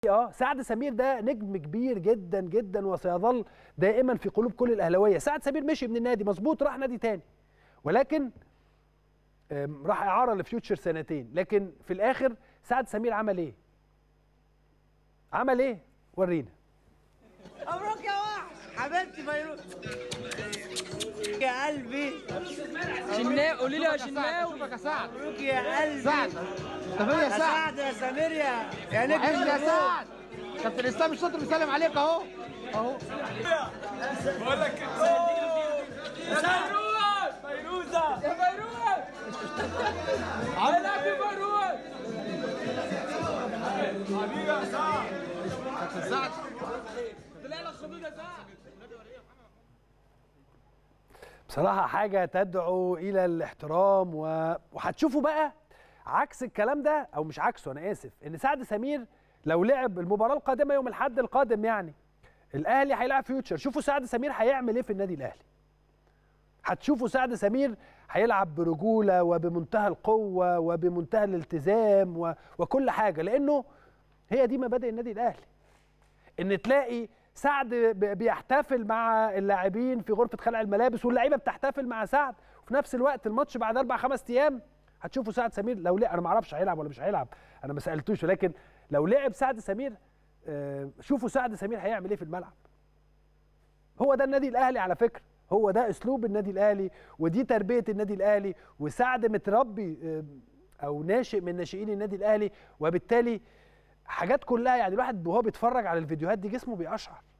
اه سعد سمير ده نجم كبير جدا جدا وسيظل دائما في قلوب كل الاهلاويه سعد سمير مشي من النادي مظبوط راح نادي تاني ولكن آم، راح اعاره لفيوتشر سنتين لكن في الاخر سعد سمير عمل ايه عمل ايه ورينا مبروك يا وحش حبيبتي فيروز يا قلبي شناوي قولي لي يا شناوي اشوفك يا سعد مبروك يا قلبي سعد طب إيه يا يا سعد سعد يا سمير يا يا نجم وحشني يا النجوم. سعد كابتن اسلام الشاطر بيسلم عليك اهو اهو يا فيروز العب يا فيروز كابتن سعد طلع لك خدود يا سعد بصراحة حاجة تدعو إلى الاحترام و... وهتشوفوا بقى عكس الكلام ده أو مش عكسه أنا آسف إن سعد سمير لو لعب المباراة القادمة يوم الأحد القادم يعني الأهلي هيلعب فيوتشر شوفوا سعد سمير هيعمل إيه في النادي الأهلي هتشوفوا سعد سمير هيلعب برجولة وبمنتهى القوة وبمنتهى الالتزام و... وكل حاجة لأنه هي دي مبادئ النادي الأهلي ان تلاقي سعد ب- بيحتفل مع اللاعبين في غرفه خلع الملابس واللعيبه بتحتفل مع سعد وفي نفس الوقت الماتش بعد اربع خمس ايام هتشوفوا سعد سمير لو لعب انا ما اعرفش هيلعب ولا مش هيلعب انا ما سالتوش ولكن لو لعب سعد سمير آه، شوفوا سعد سمير هيعمل ايه في الملعب هو ده النادي الاهلي على فكره هو ده اسلوب النادي الاهلي ودي تربيه النادي الاهلي وسعد متربي آه، او ناشئ من ناشئين النادي الاهلي وبالتالي حاجات كلها يعني الواحد وهو بيتفرج على الفيديوهات دي جسمه بيقشعر